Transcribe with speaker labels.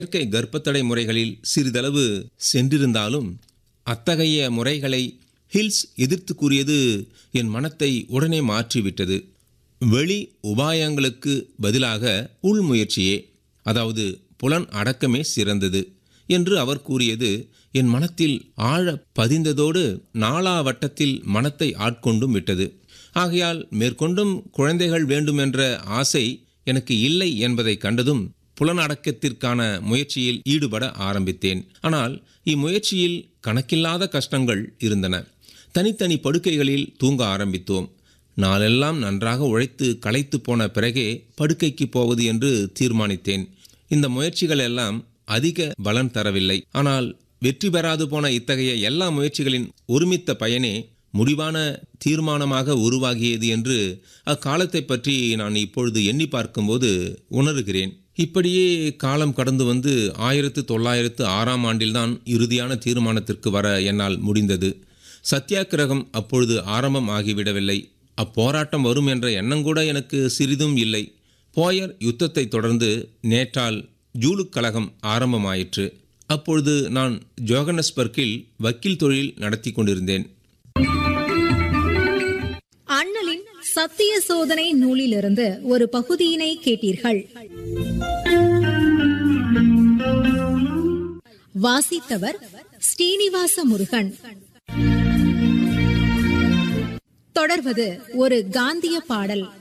Speaker 1: இயற்கை கர்ப்பத்தடை முறைகளில் சிறிதளவு சென்றிருந்தாலும் அத்தகைய முறைகளை ஹில்ஸ் எதிர்த்து கூறியது என் மனத்தை உடனே மாற்றிவிட்டது வெளி உபாயங்களுக்கு பதிலாக உள் முயற்சியே அதாவது புலன் அடக்கமே சிறந்தது என்று அவர் கூறியது என் மனத்தில் ஆழ பதிந்ததோடு நாளா வட்டத்தில் மனத்தை ஆட்கொண்டும் விட்டது ஆகையால் மேற்கொண்டும் குழந்தைகள் வேண்டுமென்ற ஆசை எனக்கு இல்லை என்பதை கண்டதும் புலனடக்கத்திற்கான முயற்சியில் ஈடுபட ஆரம்பித்தேன் ஆனால் இம்முயற்சியில் கணக்கில்லாத கஷ்டங்கள் இருந்தன தனித்தனி படுக்கைகளில் தூங்க ஆரம்பித்தோம் நாளெல்லாம் நன்றாக உழைத்து களைத்து போன பிறகே படுக்கைக்கு போவது என்று தீர்மானித்தேன் இந்த முயற்சிகள் எல்லாம் அதிக பலன் தரவில்லை ஆனால் வெற்றி பெறாது போன இத்தகைய எல்லா முயற்சிகளின் ஒருமித்த பயனே முடிவான தீர்மானமாக உருவாகியது என்று அக்காலத்தை பற்றி நான் இப்பொழுது எண்ணி பார்க்கும்போது உணர்கிறேன் இப்படியே காலம் கடந்து வந்து ஆயிரத்து தொள்ளாயிரத்து ஆறாம் ஆண்டில்தான் இறுதியான தீர்மானத்திற்கு வர என்னால் முடிந்தது சத்தியாகிரகம் அப்பொழுது ஆரம்பம் ஆகிவிடவில்லை அப்போராட்டம் வரும் என்ற எண்ணங்கூட எனக்கு சிறிதும் இல்லை போயர் யுத்தத்தை தொடர்ந்து நேற்றால் ஜூலுக் கழகம் ஆரம்பமாயிற்று அப்பொழுது நான் ஜோகனஸ்பர்க்கில் வக்கீல் தொழில் நடத்தி கொண்டிருந்தேன்
Speaker 2: அண்ணலின் சத்திய சோதனை நூலிலிருந்து ஒரு பகுதியினை கேட்டீர்கள் வாசித்தவர் ஸ்ரீனிவாச முருகன் தொடர்வது ஒரு காந்திய பாடல்